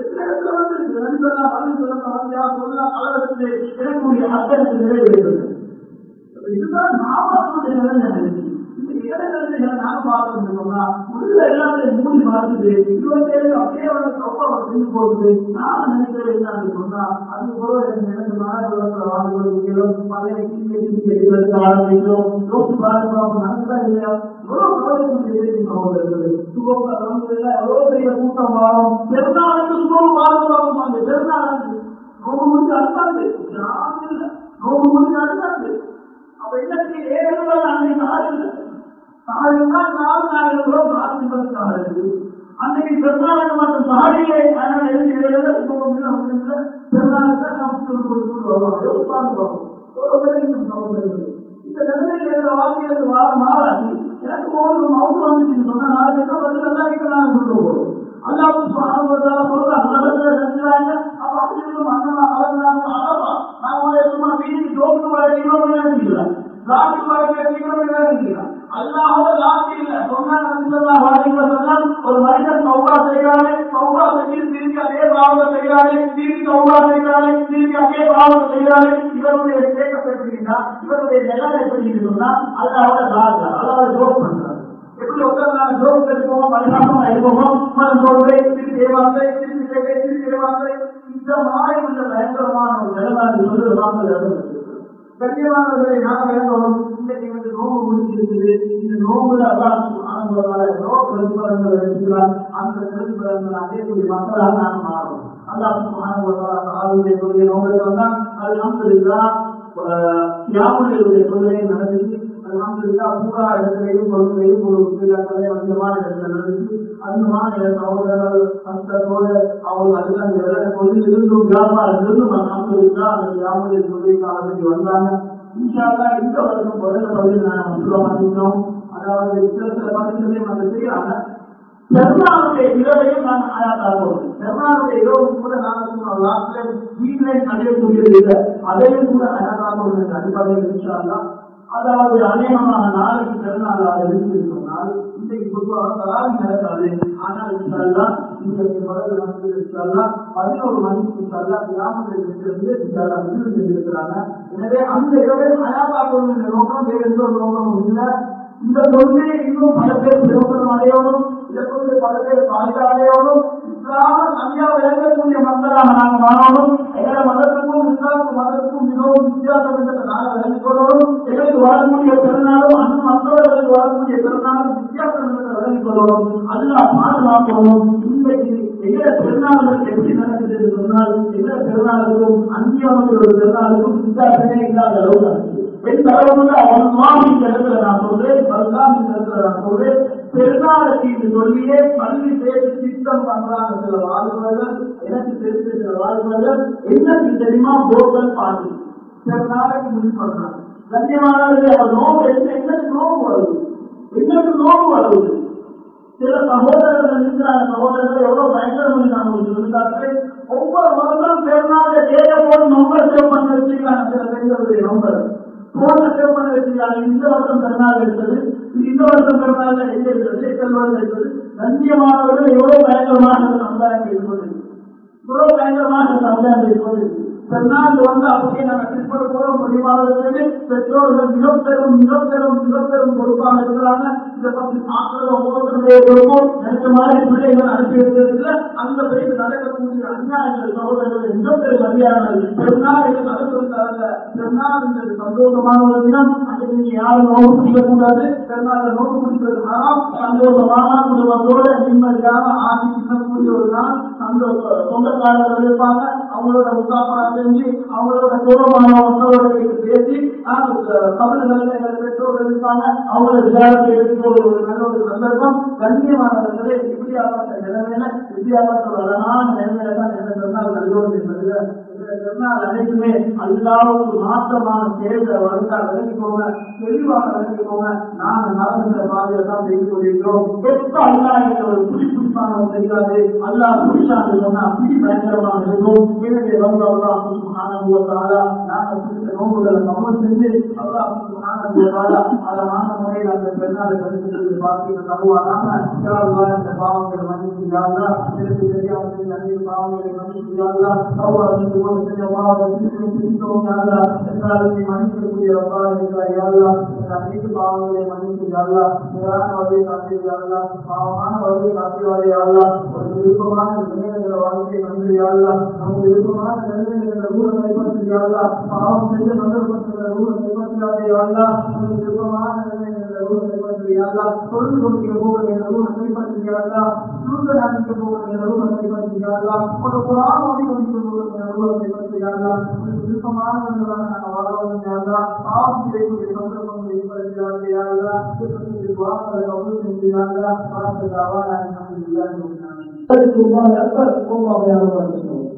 இதுதான் நாமளுடைய நிலைமை நாம பார்க்கணும்னா உள்ள எல்லாமே மூடி பார்த்துட்டு இருபத்தேழு அப்படியே வந்து ரொம்ப செஞ்சு போகுது நாம நினைக்கிறேன் என்ன சொன்னா அது போல எனக்கு மாணவர்கள் வாழ்க்கை பழைய கீழே கீழே எடுக்கிறது ஆரம்பிக்கிறோம் யோசிச்சு பாருங்க நடந்தா இல்லையா எவ்வளவு கவலைக்குரிய சகோதரர்கள் சுகம் எவ்வளவு பெரிய கூட்டம் வாழும் பெருநாளுக்கு சுகம் வாழ்வாங்க அந்த பெருநாளுக்கு நோம்பு முடிஞ்சு அடுத்தாது யாரும் இல்லை நோம்பு முடிஞ்சு அடுத்தாது அப்ப இன்னைக்கு ஏழு அன்னைக்கு ஆறு இல்லை சாலைனா நாலு நாலு கூட பிரார்த்திப்பதற்காக இருக்கு அன்னைக்கு பெருநாள் மற்றும் சாலையை அதனால் எழுதி எழுத பெருநாளுக்கு நாம் கொண்டு வருவாங்க உட்கார்ந்து இந்த நிலைமையில் என்ற வாழ்க்கையில் வாழ மாறாது எனக்கு ஒரு மவுத்து வந்துச்சு சொன்னா நாளைக்கு என்ன பதில் எல்லாம் இப்ப நான் கொண்டு போறோம் அல்லாவுக்கு சுவாமிவதால சொல்றாங்க நகரத்துல செஞ்சுறாங்க அப்ப அப்படி இருக்கும் அண்ணா அழகாங்க அழகா நான் உங்களை சும்மா வீட்டுக்கு ஜோக்கு வர இருபது நேரம் இல்லை லாட்டி வர இருபது நேரம் இல்லை அல்லாஹோட லாட்டி இல்ல சொன்னா ஒரு மனிதன் சௌகா செய்கிறாரே சௌகா செஞ்சு திருப்பி அதே பாவம் செய்கிறாரே திருப்பி சௌகா செய்கிறாரே திருப்பி அதே பாவம் செய்கிறாரே இவருடைய ஸ்டேட்டஸ் எப்படின்னா இவருடைய நிலம் எப்படி சொன்னா அல்லாவோட லாட்டா அல்லாவோட ஜோக் பண்றாரு எப்படி உட்கார்ந்து ஜோக் எடுப்போம் பரிகாரம் எடுப்போம் மனம் சொல்வே திருப்பி தேவாந்தை திருப்பி தேவை திருப்பி தேவாந்தை இந்த மாதிரி உள்ள பயங்கரமான ஒரு நிலைமை சொல்லு வாங்க கண்ணியமானவர்களை நாம வேண்டோம் இன்றைக்கு வந்து நோம்பு முடிச்சிருக்குது இந்த நோம்புல அல்லாஹ் நோ பிரதிபலங்கள் எடுத்துக்கலாம் அந்த பிரதிபலங்கள் அடையக்கூடிய மக்களாக நாம் மாறும் அல்லாஹ் ஆளுடைய கொள்கை நோம்புல வந்தால் அது அல்ஹம்துலில்லா யாவுடைய கொள்கையை நடந்துச்சு அல்ஹம்துலில்லா பூரா இடத்திலையும் கொள்கையும் ஒரு முஸ்லிம்களே வந்தமான இடத்துல நடந்துச்சு அதிகமான சகோதரர்கள் கஷ்டத்தோடு அவங்க அதுக்கு அந்த விளையாட்டு கொள்கை இருந்தும் வியாபாரம் இருந்தும் அல்ஹம்துலில்லா அந்த யாவுடைய கொள்கைக்காக வேண்டி வந்தாங்க இன்ஷால்லா இந்த வருடம் முதல்ல பகுதியில் நான் சொல்ல அதாவது சில சில பகுதிகளையும் வந்து செய்யறாங்க பெருமாளுடைய இரவையும் நான் ஆயாத்தாகும் பெருமாளுடைய இரவும் கூட நாங்கள் சொன்னோம் லாஸ்ட்ல வீட்டிலே நடையக்கூடியது இல்லை அதையும் கூட ஆயாத்தாகும் என்ற அடிப்படையில் இன்ஷால்லா அதாவது அநேகமான நாளைக்கு பெருநாளாக இருக்கு சொன்னால் இன்றைக்கு பொதுவாக தலாவி நடக்காது ஆனால் இன்ஷால்லா இன்றைக்கு முதல்ல வந்து இன்ஷால்லா பதினோரு மணிக்கு இன்ஷால்லா கிராமத்தில் இருந்து இன்ஷால்லா முடிவு செஞ்சிருக்கிறாங்க எனவே அந்த இரவை ஆயாத்தாகும் என்ற நோக்கம் வேறு எந்த ஒரு நோக்கமும் இல்லை இந்த கொள்கையை இன்னும் பல பேர் பிரயோசனம் அடையணும் இதற்குரிய பல பேர் பாதிக்க அடையணும் இஸ்லாம சரியா விளங்கக்கூடிய மக்களாக நாங்கள் மாறணும் எங்களை மதத்துக்கும் இஸ்லாமுக்கு மதத்துக்கும் மிகவும் வித்தியாசம் என்பதை நாங்கள் விளங்கிக் கொள்ளணும் எங்களுக்கு வரக்கூடிய பெருநாளும் அந்த மக்களுக்கு வரக்கூடிய பெருநாளும் வித்தியாசம் என்பதை விளங்கிக் கொள்ளணும் அதுதான் பாதுகாக்கணும் இன்றைக்கு எங்களை பெருநாளுக்கு எப்படி நடக்குது என்று சொன்னால் எங்களை பெருநாளுக்கும் அந்நியவர்கள் ஒரு பெருநாளுக்கும் வித்தியாசமே இல்லாத அளவு நடக்குது எந்த அளவுக்கு அவன் சுவாமி இந்த இடத்துல நான் சொல்றேன் அதுதான் இந்த இடத்துல நான் சொல்றேன் பெருநாளுக்கு இது சொல்லியே பள்ளி சேர்த்து திட்டம் பண்றாங்க சில வாழ்வர்கள் எனக்கு தெரிஞ்ச சில வாழ்வர்கள் என்னன்னு தெரியுமா போர்வல் பாட்டி பெருநாளைக்கு முடிவு பண்றாங்க கண்ணியமானவர்களே அவர் நோவு என்ன என்னக்கு நோவு வருது என்னக்கு நோவு வருது சில சகோதரர்கள் இருக்கிறாங்க சகோதரர்கள் எவ்வளவு பயங்கரம் நாங்கள் சொல்லிருக்கார்கள் ஒவ்வொரு வருடம் பெருநாளை தேட போது நம்பர் சேவ் பண்ணி வச்சுக்கிறாங்க சில பெண்களுடைய நம்பர் போன சேவ் பண்ணி வச்சுக்கிறாங்க இந்த வருஷம் பெருநாள் இருக்கிறது இந்த வருஷம் பெருநாள் எங்க இருக்கிறது செல்வாங்க இருக்கிறது கண்ணியமானவர்கள் எவ்வளவு பயங்கரமான சமுதாயம் இருப்பது இவ்வளவு பயங்கரமான சமுதாயம் இருப்பது பெருநாள் வந்து அப்படியே நாங்கள் திருப்பட போறோம் முடிவாளர்களுக்கு பெற்றோர்கள் மிக பெரும் மிக பெரும் மிக பெரும் பொறுப்பாக இருக்கிறாங்க இதை பற்றி ஆக்கிரம ஓட்டுநருடைய பொறுப்பும் எனக்கு மாதிரி பிள்ளைகள் அனுப்பி வைக்கிறதுல அந்த பிள்ளைக்கு நடக்கக்கூடிய அநியாயங்கள் சகோதரர்கள் மிக பெரும் அநியாயங்கள் பெருநாள் என்று நடத்திருக்காங்க பெருநாள் என்பது சந்தோஷமான ஒரு தினம் அன்றைக்கு நீங்க யாரும் நோக்கு பிடிக்கக்கூடாது பெருநாள் நோக்கு பிடிக்கிறது ஆனால் சந்தோஷமான குடும்பத்தோட நிம்மதியாக ஆட்சி சின்னக்கூடிய ஒரு நாள் சந்தோஷ சொந்தக்காரர்கள் இருப்பாங்க அவங்களோட முசாஃபரா செஞ்சு அவங்களோட தூரமான மக்களோட பேசி தமிழ்களில் எங்கள் பெற்றோர்கள் இருப்பாங்க அவங்களோட விசாரத்தை எடுத்து ஒரு ஒரு நல்ல ஒரு சந்தர்ப்பம் கண்ணியமானவர்களே இப்படியாப்பட்ட நிலைமையில இப்படியாப்பட்ட ஒரு அழகான நிலைமையில தான் என்ன சொன்னால் நல்லோடு என்பது சொன்னால் அனைத்துமே அல்லாவுக்கு மாற்றமான செயல்களை வளர்த்தா விளங்கிக்கோங்க தெளிவாக விளங்கிக்கோங்க நாங்க நடந்த பாதையில தான் செய்து கொண்டிருக்கிறோம் எப்ப அல்லா என்ற ஒரு புடி புடிப்பான தெரியாது அல்லா புடிச்சான்னு சொன்னா அப்படி பயங்கரமாக இருக்கும் எனவே வந்து அல்லா சுகான நாங்க சுத்த நோம்புகளை கவனம் செஞ்சு அல்லா சுகான அதமான முறையில் அந்த பெண்ணாலை கருத்து பாக்கிய தருவாராக இந்த பாவங்களை மன்னிச்சு யாருலா எனக்கு தெரியாமல் நன்றி பாவங்களை மன்னிச்சு யாருலா சௌவா செஞ்ச பாவங்களை திருத்தோம் யாருலா எல்லாருமே மன்னிக்கக்கூடிய ரப்பா இருக்கிறார் யாருலா அனைத்து பாவங்களை மன்னிச்சு யாருலா நிரான வழியை காட்டி யாருலா பாவமான வழியை காட்டிவாரே யாருலா ஒரு விருப்பமான நிலையங்கள வாழ்க்கையை வந்து யாருலா நமக்கு விருப்பமான நிலையங்களை ஊரை கைப்பற்றி யாருலா பாவம் செஞ்ச சந்தர்ப்பத்தில் ஊரை கைப்பற்றாதே யாருலா நமக்கு விருப்பமான நிலையங்களை ஊரை கைப்பற்றி யாருலா தொழில் கொண்டிருக்க போகிற ஊரை கைப்பற்றி யாருலா சுருந்த நாட்டிற்கு போகிற ஊரை கைப்பற்றி யாருலா ஒரு புறாம ஓடி கொண்டிருக்க போகிற ஊரை கைப்பற்றி யாருலா உங்களுக்கு விருப்பமானவர்களாக நாங்கள் வாழ வேண்டும் யாருலா பாவம் செய்யக்கூடிய சந்தர்ப்பங்களை ஏற்படுத்தி யாருலா வாக்களை கவுல் செஞ்சு யாருலா பார்த்து தாவா நான் இல்லை الله أكبر والله يعلم ما تصنعون